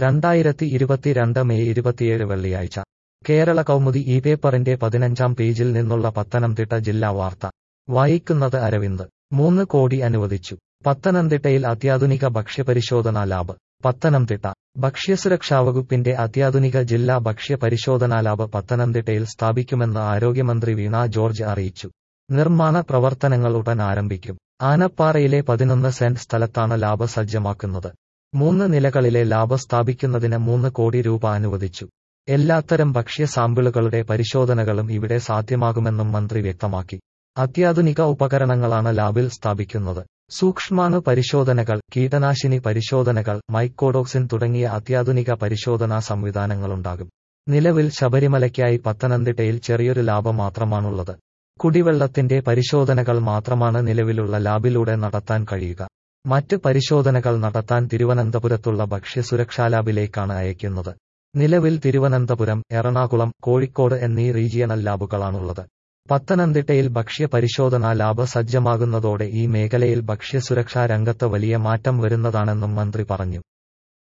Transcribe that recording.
രണ്ടായിരത്തി ഇരുപത്തിരണ്ട് മെയ് ഇരുപത്തിയേഴ് വെള്ളിയാഴ്ച കേരള കൗമുദി ഈ പേപ്പറിന്റെ പതിനഞ്ചാം പേജിൽ നിന്നുള്ള പത്തനംതിട്ട ജില്ലാ വാർത്ത വായിക്കുന്നത് അരവിന്ദ് മൂന്ന് കോടി അനുവദിച്ചു പത്തനംതിട്ടയിൽ അത്യാധുനിക ഭക്ഷ്യപരിശോധനാ ലാബ് പത്തനംതിട്ട ഭക്ഷ്യസുരക്ഷാ വകുപ്പിന്റെ അത്യാധുനിക ജില്ലാ ഭക്ഷ്യ പരിശോധനാ ലാബ് പത്തനംതിട്ടയിൽ സ്ഥാപിക്കുമെന്ന് ആരോഗ്യമന്ത്രി വീണ ജോർജ് അറിയിച്ചു നിർമ്മാണ പ്രവർത്തനങ്ങൾ ഉടൻ ആരംഭിക്കും ആനപ്പാറയിലെ പതിനൊന്ന് സെന്റ് സ്ഥലത്താണ് ലാബ് സജ്ജമാക്കുന്നത് മൂന്ന് നിലകളിലെ ലാബ് സ്ഥാപിക്കുന്നതിന് മൂന്ന് കോടി രൂപ അനുവദിച്ചു എല്ലാത്തരം ഭക്ഷ്യ സാമ്പിളുകളുടെ പരിശോധനകളും ഇവിടെ സാധ്യമാകുമെന്നും മന്ത്രി വ്യക്തമാക്കി അത്യാധുനിക ഉപകരണങ്ങളാണ് ലാബിൽ സ്ഥാപിക്കുന്നത് സൂക്ഷ്മാണു പരിശോധനകൾ കീടനാശിനി പരിശോധനകൾ മൈക്കോഡോക്സിൻ തുടങ്ങിയ അത്യാധുനിക പരിശോധനാ സംവിധാനങ്ങളുണ്ടാകും നിലവിൽ ശബരിമലയ്ക്കായി പത്തനംതിട്ടയിൽ ചെറിയൊരു ലാബ് മാത്രമാണുള്ളത് കുടിവെള്ളത്തിന്റെ പരിശോധനകൾ മാത്രമാണ് നിലവിലുള്ള ലാബിലൂടെ നടത്താൻ കഴിയുക മറ്റ് പരിശോധനകൾ നടത്താൻ തിരുവനന്തപുരത്തുള്ള ഭക്ഷ്യസുരക്ഷാ ലാബിലേക്കാണ് അയക്കുന്നത് നിലവിൽ തിരുവനന്തപുരം എറണാകുളം കോഴിക്കോട് എന്നീ റീജിയണൽ ലാബുകളാണുള്ളത് പത്തനംതിട്ടയിൽ ഭക്ഷ്യ പരിശോധനാ ലാബ് സജ്ജമാകുന്നതോടെ ഈ മേഖലയിൽ ഭക്ഷ്യസുരക്ഷാ രംഗത്ത് വലിയ മാറ്റം വരുന്നതാണെന്നും മന്ത്രി പറഞ്ഞു